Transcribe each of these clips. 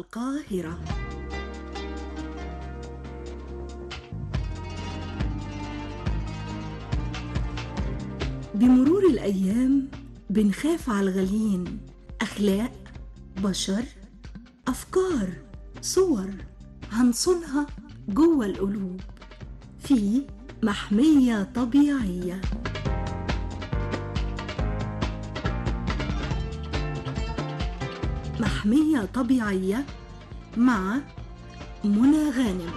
القاهرة بمرور الأيام بنخاف على الغاليين أخلاق بشر أفكار صور هنصونها جوه القلوب في محمية طبيعية محمية طبيعية مع منى غانم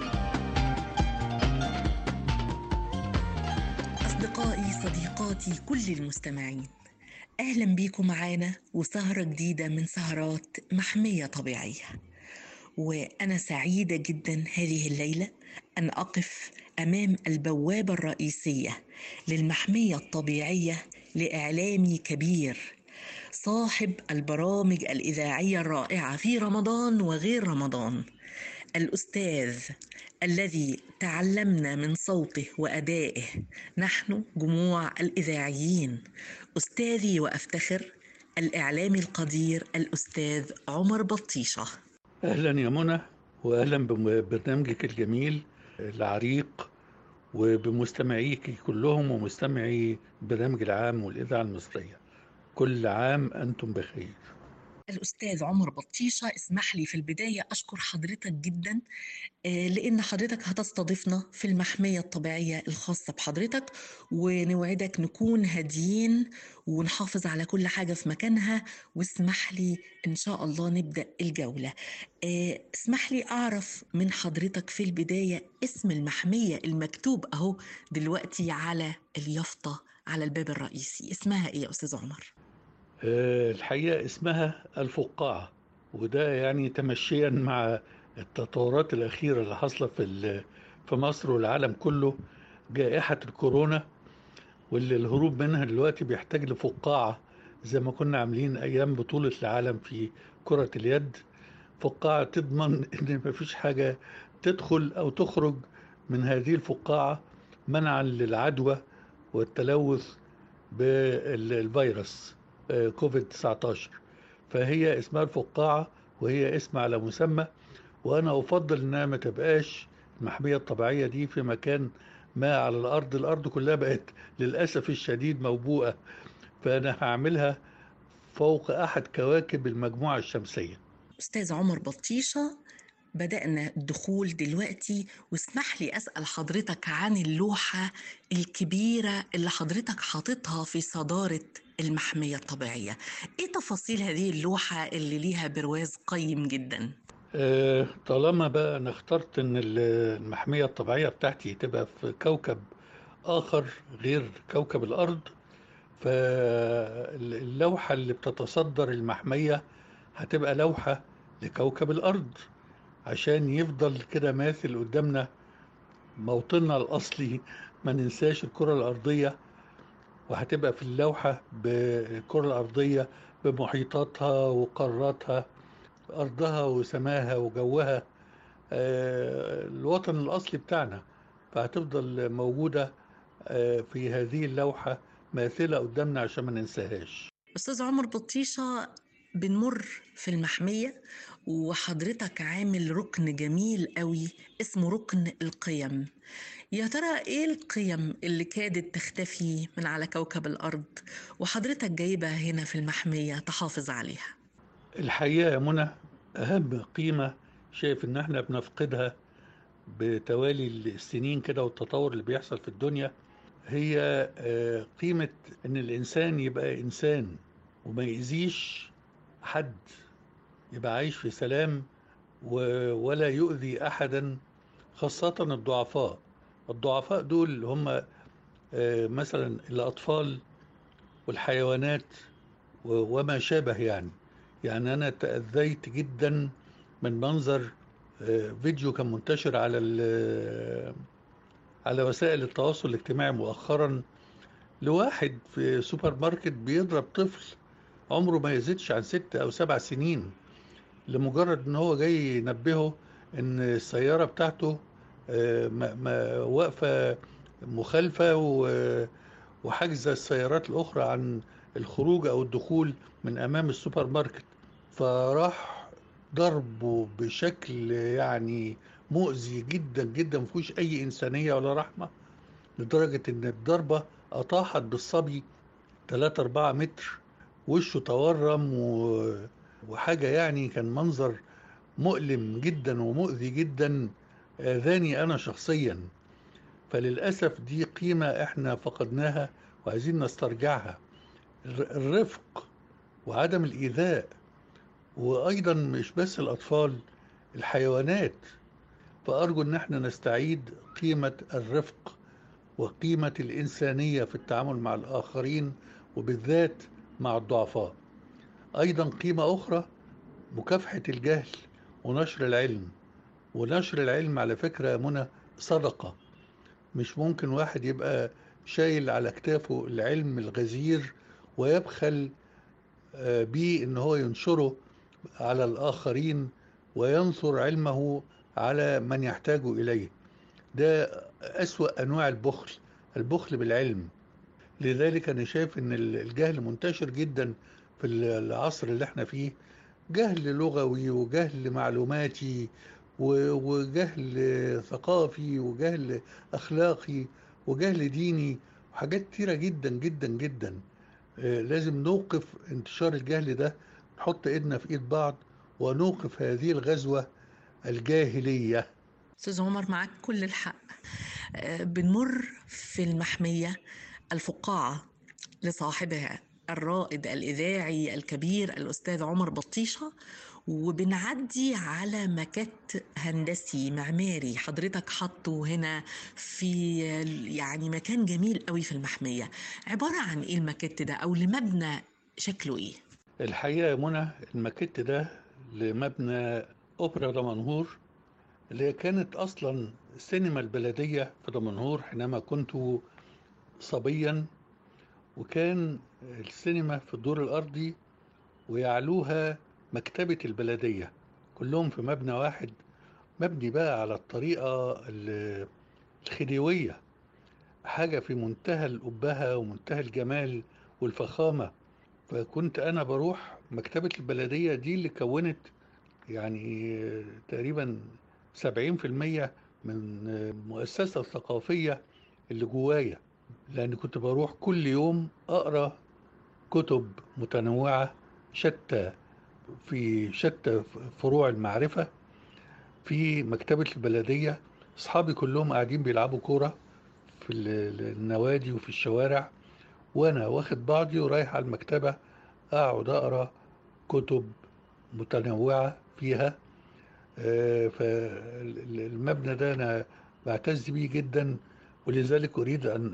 أصدقائي صديقاتي كل المستمعين أهلا بيكم معانا وسهرة جديدة من سهرات محمية طبيعية وأنا سعيدة جدا هذه الليلة أن أقف أمام البوابة الرئيسية للمحمية الطبيعية لإعلامي كبير صاحب البرامج الإذاعية الرائعة في رمضان وغير رمضان الأستاذ الذي تعلمنا من صوته وأدائه نحن جموع الإذاعيين أستاذي وأفتخر الإعلامي القدير الأستاذ عمر بطيشة اهلا يا منى واهلا ببرنامجك الجميل العريق وبمستمعيك كلهم ومستمعي البرنامج العام والاذاعه المصريه كل عام انتم بخير الأستاذ عمر بطيشة اسمح لي في البداية أشكر حضرتك جدا لأن حضرتك هتستضيفنا في المحمية الطبيعية الخاصة بحضرتك ونوعدك نكون هاديين ونحافظ على كل حاجة في مكانها واسمح لي إن شاء الله نبدأ الجولة اسمح لي أعرف من حضرتك في البداية اسم المحمية المكتوب أهو دلوقتي على اليافطة على الباب الرئيسي اسمها إيه يا أستاذ عمر؟ الحقيقة اسمها الفقاعة وده يعني تمشيا مع التطورات الأخيرة اللي حاصلة في في مصر والعالم كله جائحة الكورونا واللي الهروب منها دلوقتي بيحتاج لفقاعة زي ما كنا عاملين أيام بطولة العالم في كرة اليد فقاعة تضمن إن مفيش حاجة تدخل أو تخرج من هذه الفقاعة منعا للعدوى والتلوث بالفيروس كوفيد 19 فهي اسمها الفقاعة وهي اسم على مسمى وأنا أفضل إنها ما تبقاش المحمية الطبيعية دي في مكان ما على الأرض الأرض كلها بقت للأسف الشديد موبوءة فأنا هعملها فوق أحد كواكب المجموعة الشمسية أستاذ عمر بطيشة بدأنا الدخول دلوقتي واسمح لي أسأل حضرتك عن اللوحة الكبيرة اللي حضرتك حاططها في صدارة المحمية الطبيعية إيه تفاصيل هذه اللوحة اللي ليها برواز قيم جدا؟ أه طالما بقى أنا اخترت أن المحمية الطبيعية بتاعتي تبقى في كوكب آخر غير كوكب الأرض فاللوحة اللي بتتصدر المحمية هتبقى لوحة لكوكب الأرض عشان يفضل كده ماثل قدامنا موطننا الأصلي ما ننساش الكرة الأرضية وهتبقى في اللوحة بالكرة الأرضية بمحيطاتها وقاراتها أرضها وسماها وجوها الوطن الأصلي بتاعنا فهتفضل موجودة في هذه اللوحة ماثلة قدامنا عشان ما ننساهاش أستاذ عمر بطيشة بنمر في المحمية وحضرتك عامل ركن جميل قوي اسمه ركن القيم يا ترى ايه القيم اللي كادت تختفي من على كوكب الارض وحضرتك جايبها هنا في المحمية تحافظ عليها الحقيقة يا منى اهم قيمة شايف ان احنا بنفقدها بتوالي السنين كده والتطور اللي بيحصل في الدنيا هي قيمة ان الانسان يبقى انسان وما يأذيش حد يبقى عايش في سلام ولا يؤذي احدا خاصة الضعفاء الضعفاء دول هم مثلا الأطفال والحيوانات وما شابه يعني يعني أنا تأذيت جدا من منظر فيديو كان منتشر على على وسائل التواصل الاجتماعي مؤخرا لواحد في سوبر ماركت بيضرب طفل عمره ما يزيدش عن ست أو سبع سنين لمجرد ان هو جاي ينبهه ان السيارة بتاعته ما واقفة مخالفة وحجز السيارات الأخرى عن الخروج أو الدخول من أمام السوبر ماركت فراح ضربه بشكل يعني مؤذي جدا جدا مفيهوش أي إنسانية ولا رحمة لدرجة إن الضربة أطاحت بالصبي 3 4 متر وشه تورم و... وحاجة يعني كان منظر مؤلم جدا ومؤذي جدا آذاني أنا شخصيا فللأسف دي قيمة إحنا فقدناها وعايزين نسترجعها الرفق وعدم الإيذاء وأيضا مش بس الأطفال الحيوانات فأرجو إن احنا نستعيد قيمة الرفق وقيمة الإنسانية في التعامل مع الآخرين وبالذات مع الضعفاء أيضا قيمة أخرى مكافحة الجهل ونشر العلم ونشر العلم على فكرة منى صدقة مش ممكن واحد يبقى شايل على كتافه العلم الغزير ويبخل بيه ان هو ينشره على الآخرين وينصر علمه على من يحتاج إليه ده أسوأ أنواع البخل البخل بالعلم لذلك أنا شايف أن الجهل منتشر جدا في العصر اللي احنا فيه جهل لغوي وجهل معلوماتي وجهل ثقافي وجهل أخلاقي وجهل ديني وحاجات كتيرة جدا جدا جدا لازم نوقف انتشار الجهل ده نحط ايدنا في ايد بعض ونوقف هذه الغزوة الجاهلية أستاذ عمر معاك كل الحق بنمر في المحمية الفقاعة لصاحبها الرائد الإذاعي الكبير الأستاذ عمر بطيشة وبنعدي على مكت هندسي معماري حضرتك حطه هنا في يعني مكان جميل قوي في المحمية عبارة عن ايه المكت ده او لمبنى شكله ايه الحقيقة يا منى المكت ده لمبنى أوبرا دمنهور اللي كانت أصلا سينما البلدية في دمنهور حينما كنت صبيا وكان السينما في الدور الأرضي ويعلوها مكتبة البلدية كلهم في مبنى واحد مبني بقى على الطريقة الخديوية حاجة في منتهى الأبهة ومنتهى الجمال والفخامة فكنت أنا بروح مكتبة البلدية دي اللي كونت يعني تقريبا سبعين في المية من المؤسسة الثقافية اللي جوايا لأن كنت بروح كل يوم أقرأ كتب متنوعة شتى في شتى فروع المعرفة في مكتبة البلدية أصحابي كلهم قاعدين بيلعبوا كورة في النوادي وفي الشوارع وأنا واخد بعضي ورايح على المكتبة أقعد أقرأ كتب متنوعة فيها فالمبنى ده أنا بعتز بيه جدا ولذلك أريد أن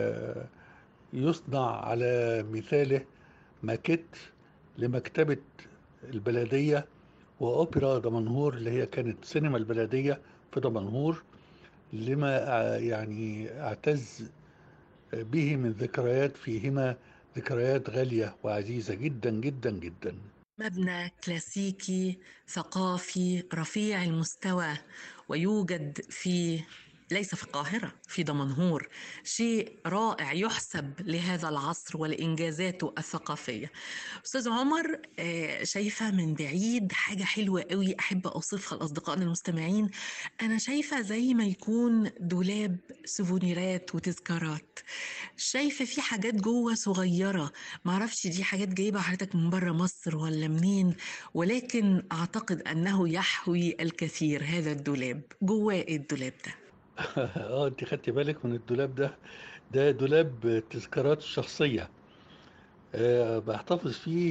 يصنع على مثاله ماكيت لمكتبة البلدية وأوبرا دمنهور اللي هي كانت سينما البلدية في دمنهور لما يعني أعتز به من ذكريات فيهما ذكريات غالية وعزيزة جدا جدا جدا مبنى كلاسيكي ثقافي رفيع المستوى ويوجد في ليس في القاهرة في دمنهور شيء رائع يحسب لهذا العصر ولإنجازاته الثقافية أستاذ عمر شايفة من بعيد حاجة حلوة قوي أحب أوصفها لأصدقائنا المستمعين أنا شايفة زي ما يكون دولاب سوفونيرات وتذكارات شايفة في حاجات جوه صغيرة معرفش دي حاجات جايبة حضرتك من بره مصر ولا منين ولكن أعتقد أنه يحوي الكثير هذا الدولاب جواه إيه الدولاب ده اه انت خدتي بالك من الدولاب ده ده دولاب التذكارات الشخصية أه بحتفظ فيه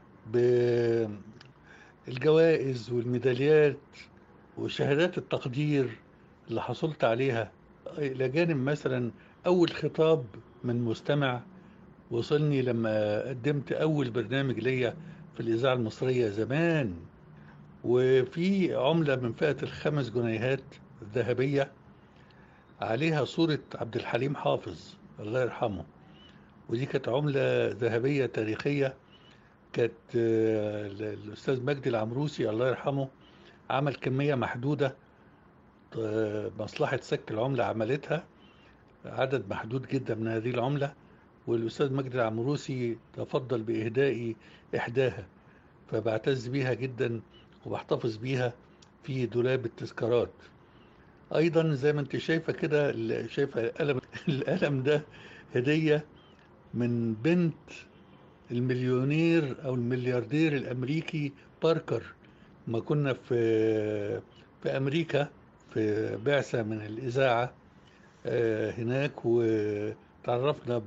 بالجوائز والميداليات وشهادات التقدير اللي حصلت عليها إلى جانب مثلا أول خطاب من مستمع وصلني لما قدمت أول برنامج ليا في الإذاعة المصرية زمان وفي عملة من فئة الخمس جنيهات الذهبية عليها صورة عبد الحليم حافظ الله يرحمه ودي كانت عملة ذهبية تاريخية كانت الأستاذ مجدي العمروسي الله يرحمه عمل كمية محدودة مصلحة سك العملة عملتها عدد محدود جدا من هذه العملة والأستاذ مجدي العمروسي تفضل بإهدائي إحداها فبعتز بيها جدا وبحتفظ بيها في دولاب التذكارات ايضا زي ما انت شايفه كده ال- شايفه القلم القلم ده هديه من بنت المليونير او الملياردير الامريكي باركر ما كنا في في امريكا في بعثه من الاذاعه آه، هناك وتعرفنا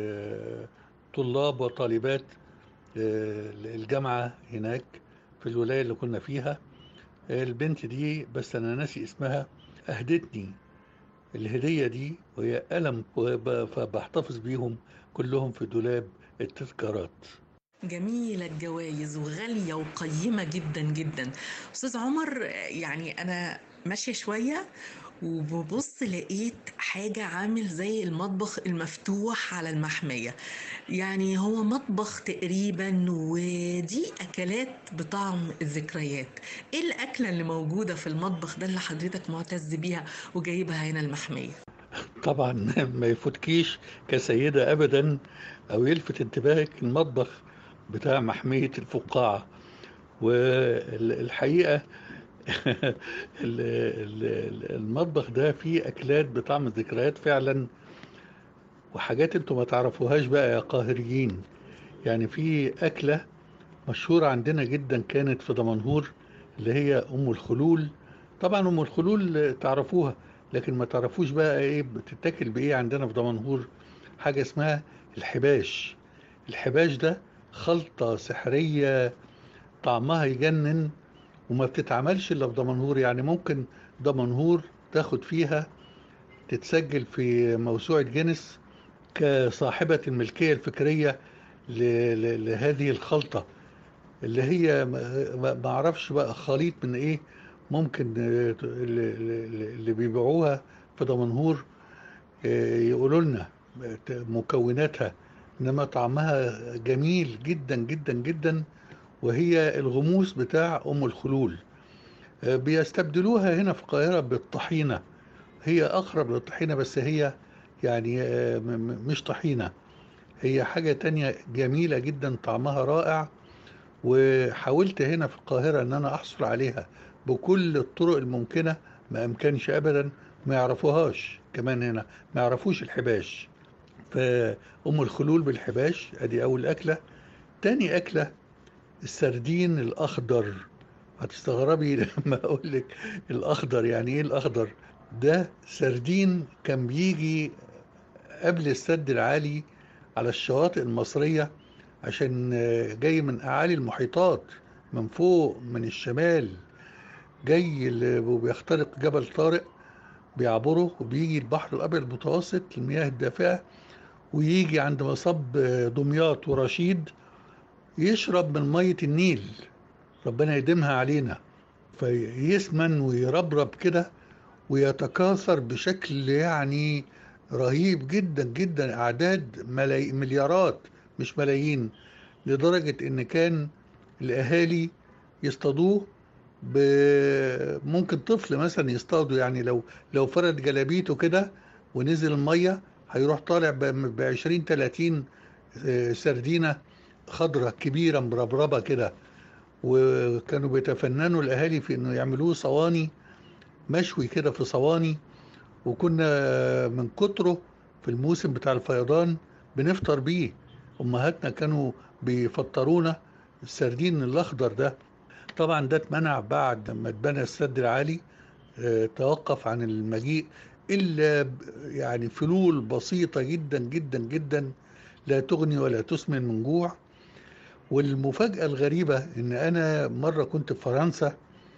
بطلاب وطالبات آه، الجامعه هناك في الولايه اللي كنا فيها البنت دي بس انا ناسي اسمها اهدتني الهديه دي وهي قلم وب- فبحتفظ بيهم كلهم في دولاب التذكارات جميلة الجوائز وغالية وقيمة جدا جدا أستاذ عمر يعني أنا ماشية شوية وببص لقيت حاجة عامل زي المطبخ المفتوح على المحمية يعني هو مطبخ تقريبا ودي أكلات بطعم الذكريات إيه الأكلة اللي موجودة في المطبخ ده اللي حضرتك معتز بيها وجايبها هنا المحمية طبعا ما يفوتكيش كسيدة أبدا أو يلفت انتباهك المطبخ بتاع محمية الفقاعة والحقيقة ال- ال- ال- المطبخ ده فيه أكلات بطعم الذكريات فعلا وحاجات انتوا ما تعرفوهاش بقى يا قاهريين يعني في أكلة مشهورة عندنا جدا كانت في دمنهور اللي هي أم الخلول طبعا أم الخلول تعرفوها لكن ما تعرفوش بقى ايه بتتاكل بايه عندنا في دمنهور حاجة اسمها الحباش الحباش ده خلطة سحرية طعمها يجنن وما بتتعملش الا في دمنهور يعني ممكن دمنهور تاخد فيها تتسجل في موسوعة جينيس كصاحبة الملكية الفكرية ل- ل- لهذه الخلطة اللي هي ما ما- ما اعرفش بقى خليط من ايه ممكن آه، اللي اللي بيبيعوها في دمنهور آه، يقولوا لنا مكوناتها انما طعمها جميل جدا جدا جدا وهي الغموس بتاع ام الخلول آه، بيستبدلوها هنا في القاهرة بالطحينة هي اقرب للطحينة بس هي يعني آه، م- م- مش طحينة هي حاجة تانية جميلة جدا طعمها رائع وحاولت هنا في القاهرة ان انا احصل عليها بكل الطرق الممكنة ما امكنش ابدا ما يعرفوهاش كمان هنا ما يعرفوش الحباش فأم الخلول بالحباش ادي اول اكلة تاني اكلة السردين الاخضر هتستغربي لما اقول لك الاخضر يعني ايه الاخضر ده سردين كان بيجي قبل السد العالي على الشواطئ المصرية عشان آه، جاي من أعالي المحيطات من فوق من الشمال جاي ال- وبيخترق جبل طارق بيعبره وبيجي البحر الأبيض المتوسط المياه الدافئة ويجي عند مصب آه، دمياط ورشيد يشرب من مية النيل ربنا يديمها علينا فيسمن ويربرب كده ويتكاثر بشكل يعني رهيب جدا جدا أعداد ملاي... مليارات مش ملايين لدرجة إن كان الأهالي يصطادوه ب... ممكن طفل مثلا يصطاده يعني لو لو فرد جلابيته كده ونزل المية هيروح طالع ب 20 30 سردينة خضرة كبيرة مربربة كده وكانوا بيتفننوا الأهالي في إنه يعملوه صواني مشوي كده في صواني وكنا من كتره في الموسم بتاع الفيضان بنفطر بيه امهاتنا كانوا بيفطرونا السردين الاخضر ده طبعا ده اتمنع بعد ما اتبنى السد العالي اه، توقف عن المجيء الا ب- يعني فلول بسيطه جدا جدا جدا لا تغني ولا تسمن من جوع والمفاجاه الغريبه ان انا مره كنت في فرنسا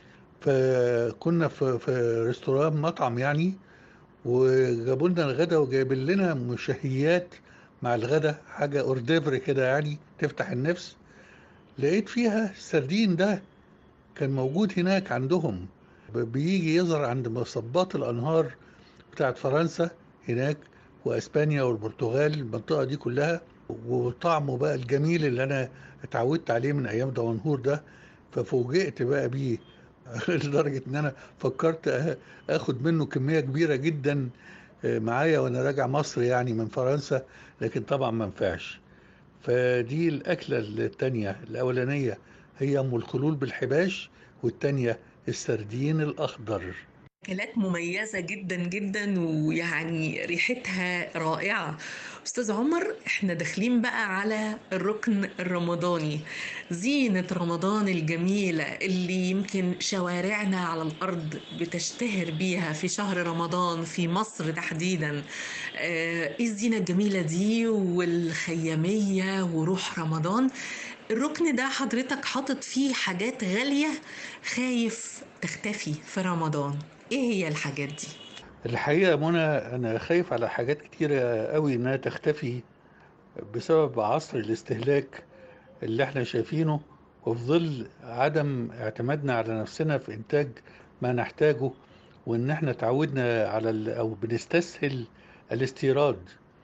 فكنا في في ريستوران مطعم يعني وجابوا لنا الغدا وجايبين لنا مشهيات مع الغدا حاجه اورديفر كده يعني تفتح النفس لقيت فيها السردين ده كان موجود هناك عندهم ب- بيجي يظهر عند مصبات الانهار بتاعت فرنسا هناك واسبانيا والبرتغال المنطقه دي كلها وطعمه بقى الجميل اللي انا اتعودت عليه من ايام دمنهور ده ففوجئت بقى بيه لدرجه ان انا فكرت أ- اخد منه كميه كبيره جدا آه، معايا وانا راجع مصر يعني من فرنسا لكن طبعا ما نفعش فدي الاكله التانيه الاولانيه هي ام الخلول بالحباش والتانية السردين الاخضر أكلات مميزة جدا جدا ويعني ريحتها رائعة أستاذ عمر احنا داخلين بقى على الركن الرمضاني زينة رمضان الجميلة اللي يمكن شوارعنا على الأرض بتشتهر بيها في شهر رمضان في مصر تحديدا آه، ايه الزينة الجميلة دي والخيامية وروح رمضان الركن ده حضرتك حاطط فيه حاجات غالية خايف تختفي في رمضان ايه هي الحاجات دي الحقيقة يا منى أنا خايف على حاجات كتيرة قوي إنها تختفي بسبب عصر الاستهلاك اللي احنا شايفينه وفي ظل عدم اعتمادنا على نفسنا في إنتاج ما نحتاجه وإن احنا تعودنا على ال- أو بنستسهل الاستيراد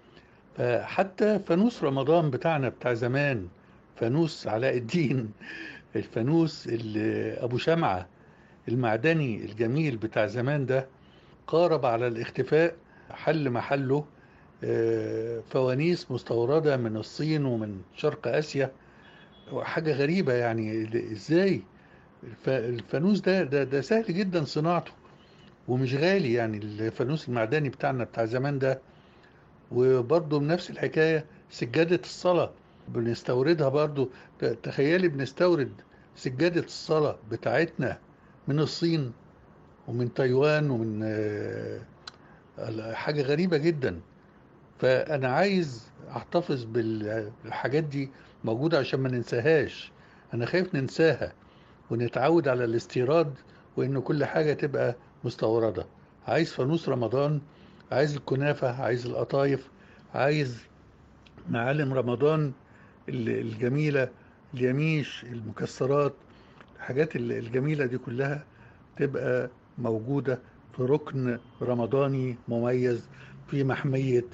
فحتى فانوس رمضان بتاعنا بتاع زمان فانوس علاء الدين الفانوس اللي أبو شمعة المعدني الجميل بتاع زمان ده قارب على الاختفاء حل محله آه، فوانيس مستوردة من الصين ومن شرق آسيا حاجة غريبة يعني ازاي الف- الفانوس ده ده ده سهل جدا صناعته ومش غالي يعني الفانوس المعدني بتاعنا بتاع زمان ده وبرضه بنفس الحكاية سجادة الصلاة بنستوردها برضه ت- تخيلي بنستورد سجادة الصلاة بتاعتنا من الصين ومن تايوان ومن آه، حاجة غريبة جدا فأنا عايز أحتفظ بالحاجات دي موجودة عشان ما ننساهاش أنا خايف ننساها ونتعود على الاستيراد وإن كل حاجة تبقى مستوردة عايز فانوس رمضان عايز الكنافة عايز القطايف عايز معالم رمضان ال- الجميلة اليميش المكسرات الحاجات ال- الجميلة دي كلها تبقى موجودة في ركن رمضاني مميز في محمية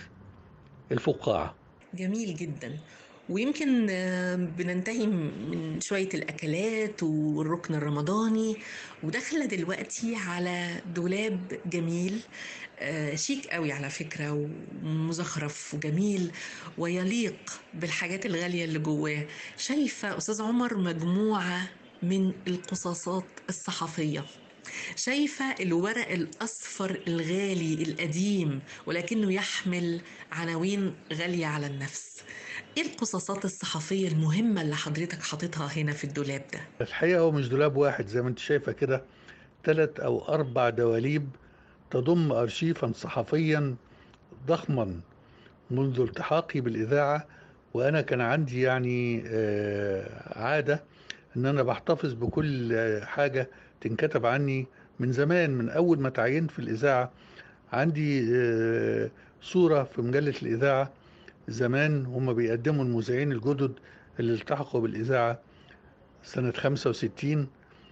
الفقاعة جميل جدا ويمكن آه، بننتهي من شوية الأكلات والركن الرمضاني وداخلة دلوقتي على دولاب جميل آه، شيك قوي على فكرة ومزخرف وجميل ويليق بالحاجات الغالية اللي جواه شايفة أستاذ عمر مجموعة من القصاصات الصحفية شايفة الورق الأصفر الغالي القديم ولكنه يحمل عناوين غالية على النفس ايه القصاصات الصحفية المهمة اللي حضرتك حاططها هنا في الدولاب ده؟ الحقيقة هو مش دولاب واحد زي ما انت شايفة كده ثلاث أو أربع دواليب تضم أرشيفا صحفيا ضخما منذ التحاقي بالإذاعة وأنا كان عندي يعني آه، عادة إن أنا بحتفظ بكل آه، حاجة تنكتب عني من زمان من أول ما تعينت في الإذاعة عندي آه، صورة في مجلة الإذاعة زمان هم بيقدموا المذيعين الجدد اللي التحقوا بالإذاعة سنة 65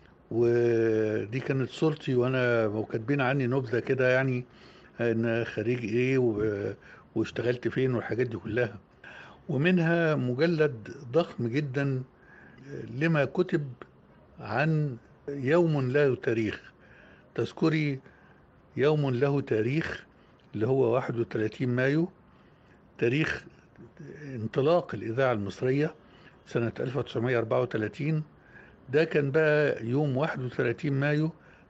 ودي كانت صورتي وأنا وكاتبين عني نبذة كده يعني ان خريج ايه و- واشتغلت فين والحاجات دي كلها ومنها مجلد ضخم جدا لما كتب عن يوم له تاريخ تذكري يوم له تاريخ اللي هو 31 مايو تاريخ انطلاق الإذاعة المصرية سنة 1934 ده كان بقى يوم 31 مايو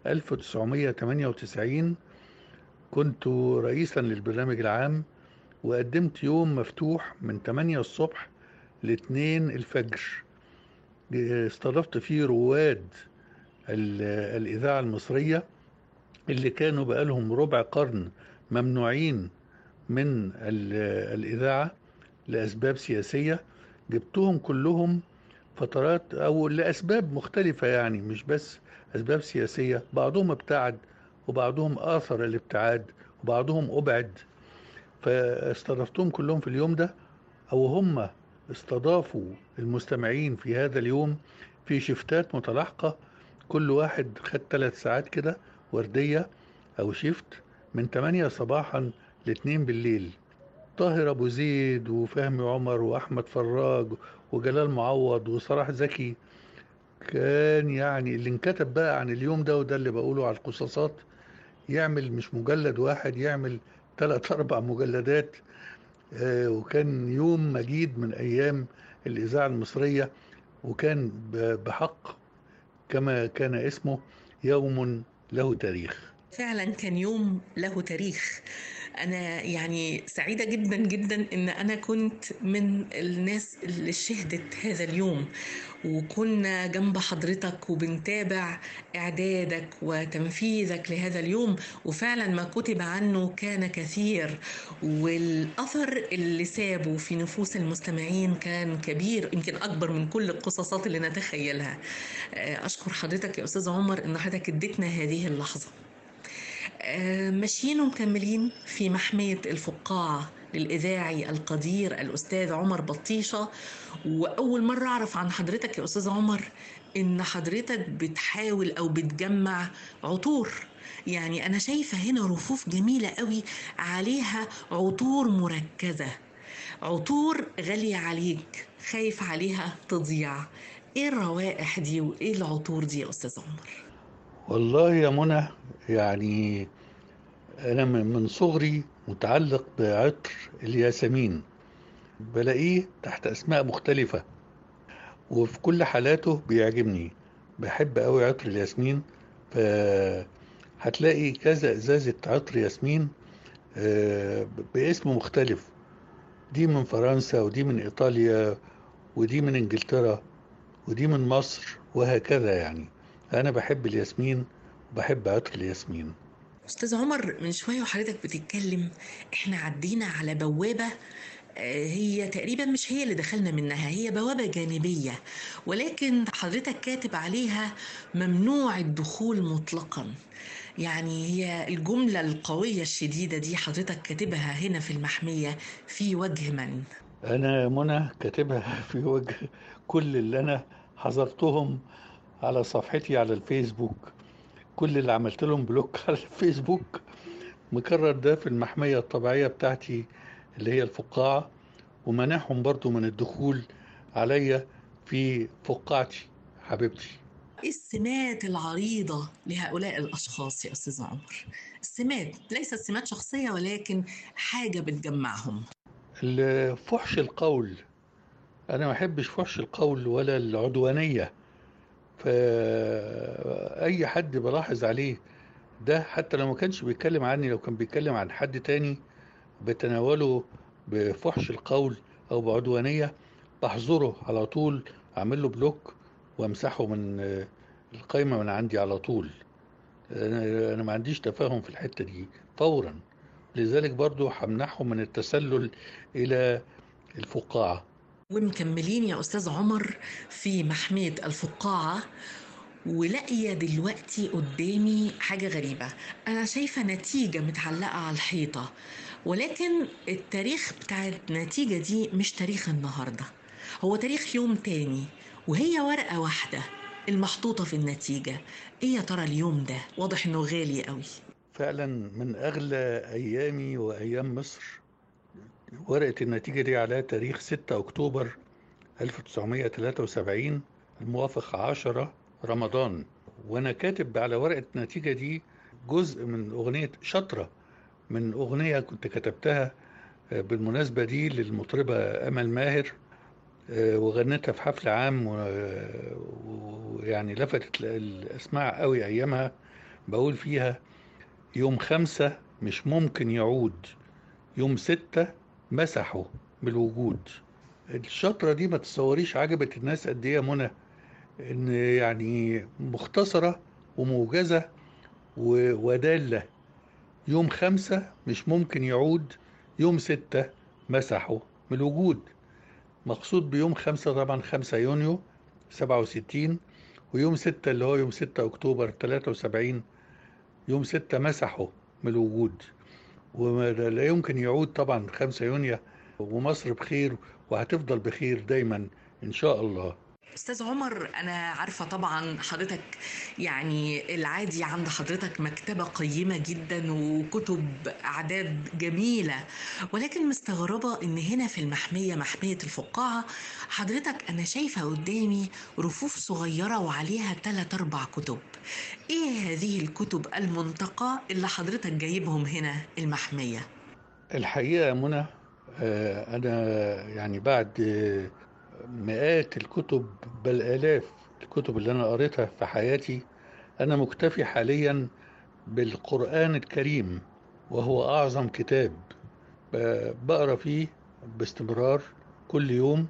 1998 كنت رئيسا للبرنامج العام وقدمت يوم مفتوح من 8 الصبح ل 2 الفجر استضفت فيه رواد ال- الإذاعة المصرية اللي كانوا بقالهم ربع قرن ممنوعين من ال- الإذاعة لأسباب سياسية جبتهم كلهم فترات أو لأسباب مختلفة يعني مش بس أسباب سياسية بعضهم ابتعد وبعضهم آثر الابتعاد وبعضهم أبعد فاستضفتهم كلهم في اليوم ده أو هم استضافوا المستمعين في هذا اليوم في شفتات متلاحقة كل واحد خد ثلاث ساعات كده وردية أو شفت من 8 صباحا ل 2 بالليل طاهر أبو زيد وفهمي عمر وأحمد فراج وجلال معوض وصلاح زكي كان يعني اللي انكتب بقى عن اليوم ده وده اللي بقوله على القصاصات يعمل مش مجلد واحد يعمل ثلاث أربع مجلدات آه، وكان يوم مجيد من أيام الإذاعة المصرية وكان ب- بحق كما كان اسمه يوم له تاريخ فعلا كان يوم له تاريخ أنا يعني سعيدة جدا جدا إن أنا كنت من الناس اللي شهدت هذا اليوم وكنا جنب حضرتك وبنتابع إعدادك وتنفيذك لهذا اليوم وفعلا ما كتب عنه كان كثير والأثر اللي سابه في نفوس المستمعين كان كبير يمكن أكبر من كل القصصات اللي نتخيلها أشكر حضرتك يا أستاذ عمر إن حضرتك اديتنا هذه اللحظة آه، ماشيين ومكملين في محمية الفقاعة للإذاعي القدير الأستاذ عمر بطيشة وأول مرة أعرف عن حضرتك يا أستاذ عمر إن حضرتك بتحاول أو بتجمع عطور يعني أنا شايفة هنا رفوف جميلة قوي عليها عطور مركزة عطور غالية عليك خايف عليها تضيع إيه الروائح دي وإيه العطور دي يا أستاذ عمر؟ والله يا منى يعني أنا من من صغري متعلق بعطر الياسمين بلاقيه تحت أسماء مختلفة وفي كل حالاته بيعجبني بحب أوي عطر الياسمين فهتلاقي كذا إزازة عطر ياسمين آه، باسم مختلف دي من فرنسا ودي من إيطاليا ودي من إنجلترا ودي من مصر وهكذا يعني أنا بحب الياسمين وبحب عطر الياسمين أستاذ عمر من شوية وحضرتك بتتكلم إحنا عدينا على بوابة آه، هي تقريبا مش هي اللي دخلنا منها هي بوابة جانبية ولكن حضرتك كاتب عليها ممنوع الدخول مطلقا يعني هي الجملة القوية الشديدة دي حضرتك كاتبها هنا في المحمية في وجه من؟ أنا منى كاتبها في وجه كل اللي أنا حذرتهم على صفحتي على الفيسبوك كل اللي عملت لهم بلوك على الفيسبوك مكرر ده في المحمية الطبيعية بتاعتي اللي هي الفقاعة ومنعهم برضو من الدخول عليا في فقاعتي حبيبتي إيه السمات العريضة لهؤلاء الأشخاص يا أستاذ عمر؟ السمات ليست سمات شخصية ولكن حاجة بتجمعهم ال- فحش القول أنا ما أحبش فحش القول ولا العدوانية فأي حد بلاحظ عليه ده حتى لو ما كانش بيتكلم عني لو كان بيتكلم عن حد تاني بتناوله بفحش القول أو بعدوانية بحظره على طول أعمل له بلوك وأمسحه من آه، القايمة من عندي على طول أنا أنا ما عنديش تفاهم في الحتة دي فورا لذلك برضو همنعهم من التسلل إلى الفقاعة ومكملين يا أستاذ عمر في محمية الفقاعة ولاقية دلوقتي قدامي حاجة غريبة أنا شايفة نتيجة متعلقة على الحيطة ولكن التاريخ بتاع النتيجة دي مش تاريخ النهاردة هو تاريخ يوم تاني وهي ورقة واحدة المحطوطة في النتيجة إيه يا ترى اليوم ده واضح إنه غالي قوي فعلا من أغلى أيامي وأيام مصر ورقة النتيجة دي على تاريخ 6 أكتوبر 1973 الموافق 10 رمضان وأنا كاتب على ورقة النتيجة دي جزء من أغنية شطرة من أغنية كنت كتبتها آه، بالمناسبة دي للمطربة أمل ماهر آه، وغنيتها في حفل عام و- ويعني لفتت الأسماع قوي أيامها بقول فيها يوم خمسة مش ممكن يعود يوم ستة مسحه بالوجود الشطرة دي ما تصوريش عجبت الناس قد ايه يا منى ان يعني مختصرة وموجزة و- ودالة يوم خمسة مش ممكن يعود يوم ستة مسحه من الوجود مقصود بيوم خمسة طبعا خمسة يونيو سبعة وستين ويوم ستة اللي هو يوم ستة أكتوبر تلاتة وسبعين يوم ستة مسحه من الوجود ولا يمكن يعود طبعا 5 يونيو ومصر بخير وهتفضل بخير دايما إن شاء الله استاذ عمر انا عارفه طبعا حضرتك يعني العادي عند حضرتك مكتبه قيمه جدا وكتب اعداد جميله ولكن مستغربه ان هنا في المحميه محميه الفقاعه حضرتك انا شايفه قدامي رفوف صغيره وعليها ثلاث اربع كتب ايه هذه الكتب المنتقاه اللي حضرتك جايبهم هنا المحميه الحقيقة يا منى آه، أنا يعني بعد آه، مئات الكتب بل آلاف الكتب اللي أنا قريتها في حياتي أنا مكتفي حاليا بالقرآن الكريم وهو أعظم كتاب بقرا فيه باستمرار كل يوم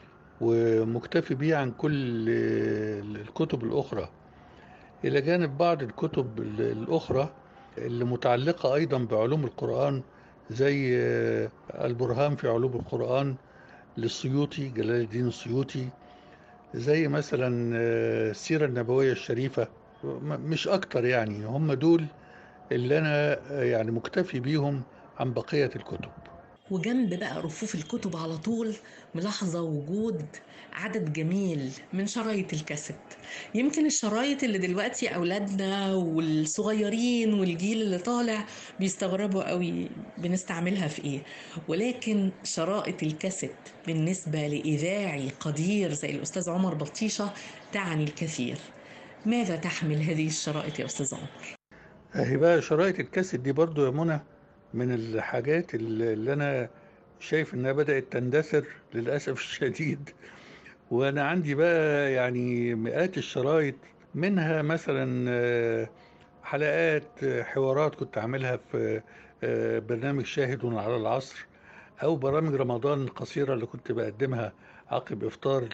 ومكتفي بيه عن كل الكتب الأخرى إلى جانب بعض الكتب الأخرى اللي متعلقة أيضا بعلوم القرآن زي البرهان في علوم القرآن للسيوطي جلال الدين السيوطي زي مثلا السيرة النبوية الشريفة مش أكتر يعني هم دول اللي أنا يعني مكتفي بيهم عن بقية الكتب وجنب بقى رفوف الكتب على طول ملاحظة وجود عدد جميل من شرايط الكاسيت يمكن الشرايط اللي دلوقتي أولادنا والصغيرين والجيل اللي طالع بيستغربوا قوي بنستعملها في إيه ولكن شرائط الكاسيت بالنسبة لإذاعي قدير زي الأستاذ عمر بطيشة تعني الكثير ماذا تحمل هذه الشرائط يا أستاذ عمر؟ أهي بقى شرايط الكاسيت دي برضو يا منى من الحاجات اللي أنا شايف إنها بدأت تندثر للأسف الشديد وأنا عندي بقى يعني مئات الشرايط منها مثلا حلقات حوارات كنت عاملها في برنامج شاهد على العصر أو برامج رمضان القصيرة اللي كنت بقدمها عقب إفطار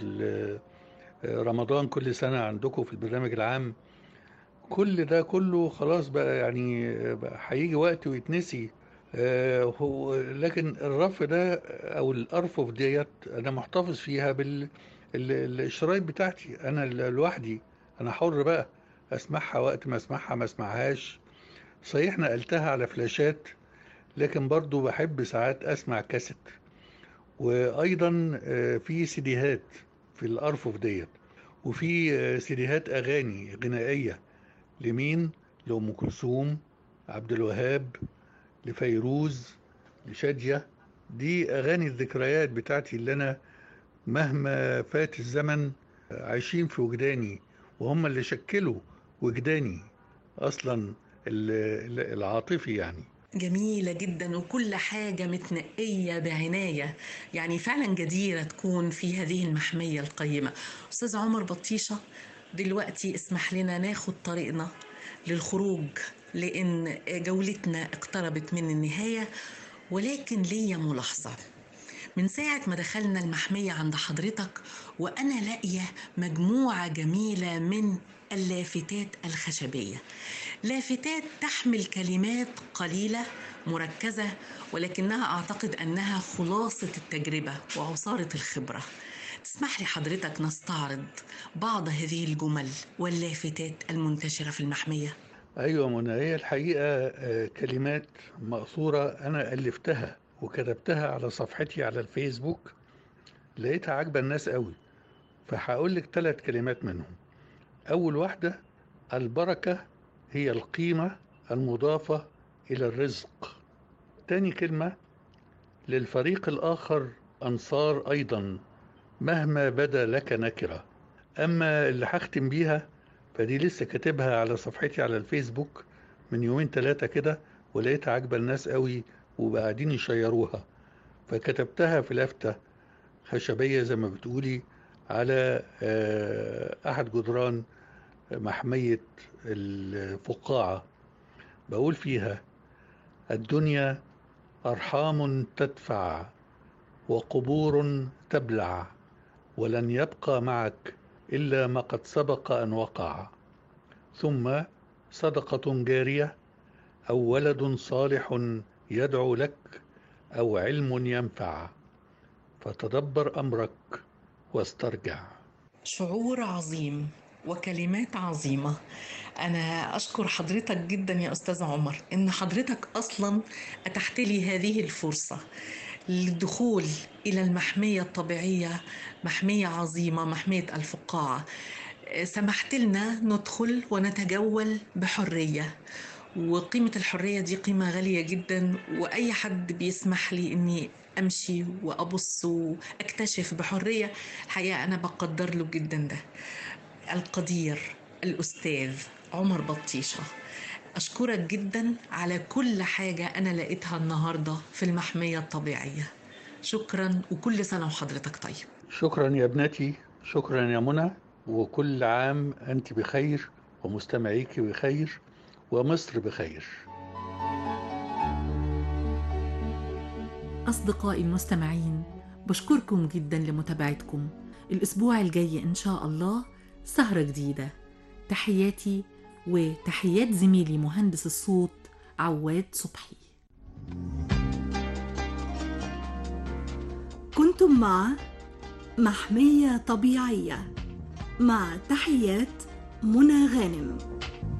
رمضان كل سنة عندكم في البرنامج العام كل ده كله خلاص بقى يعني هيجي وقت ويتنسي آه هو لكن الرف ده او الارفف ديت انا محتفظ فيها بال الشرايط بتاعتي انا لوحدي انا حر بقى اسمعها وقت ما اسمعها ما اسمعهاش صحيح نقلتها على فلاشات لكن برضو بحب ساعات اسمع كاسيت وايضا في سيديهات في الارفف ديت وفي سيديهات اغاني غنائيه لمين لام كلثوم عبد الوهاب لفيروز لشادية دي أغاني الذكريات بتاعتي اللي أنا مهما فات الزمن عايشين في وجداني وهم اللي شكلوا وجداني أصلا العاطفي يعني جميلة جدا وكل حاجة متنقية بعناية يعني فعلا جديرة تكون في هذه المحمية القيمة أستاذ عمر بطيشة دلوقتي اسمح لنا ناخد طريقنا للخروج لأن جولتنا اقتربت من النهاية ولكن ليا ملاحظة من ساعة ما دخلنا المحمية عند حضرتك وأنا لاقية مجموعة جميلة من اللافتات الخشبية لافتات تحمل كلمات قليلة مركزة ولكنها أعتقد أنها خلاصة التجربة وعصارة الخبرة تسمح لي حضرتك نستعرض بعض هذه الجمل واللافتات المنتشرة في المحمية ايوه منى هي الحقيقه كلمات مقصوره انا الفتها وكتبتها على صفحتي على الفيسبوك لقيتها عاجبه الناس قوي فهقول لك ثلاث كلمات منهم اول واحده البركه هي القيمه المضافه الى الرزق تاني كلمه للفريق الاخر انصار ايضا مهما بدا لك نكره اما اللي هختم بيها فدي لسه كاتبها على صفحتي على الفيسبوك من يومين ثلاثة كده ولقيتها عاجبة الناس قوي وقاعدين يشيروها فكتبتها في لافتة خشبية زي ما بتقولي على أحد جدران محمية الفقاعة بقول فيها الدنيا أرحام تدفع وقبور تبلع ولن يبقى معك إلا ما قد سبق أن وقع ثم صدقة جارية أو ولد صالح يدعو لك أو علم ينفع فتدبر أمرك واسترجع شعور عظيم وكلمات عظيمة أنا أشكر حضرتك جدا يا أستاذ عمر إن حضرتك أصلا أتحت لي هذه الفرصة للدخول إلى المحمية الطبيعية محمية عظيمة محمية الفقاعة سمحت لنا ندخل ونتجول بحرية وقيمة الحرية دي قيمة غالية جدا وأي حد بيسمح لي إني أمشي وأبص وأكتشف بحرية الحقيقة أنا بقدر له جدا ده القدير الأستاذ عمر بطيشة أشكرك جدا على كل حاجة أنا لقيتها النهاردة في المحمية الطبيعية شكرا وكل سنة وحضرتك طيب شكرا يا ابنتي شكرا يا منى وكل عام أنت بخير ومستمعيك بخير ومصر بخير أصدقائي المستمعين بشكركم جدا لمتابعتكم الأسبوع الجاي إن شاء الله سهرة جديدة تحياتي وتحيات زميلي مهندس الصوت عواد صبحي كنتم مع محمية طبيعية مع تحيات منى غانم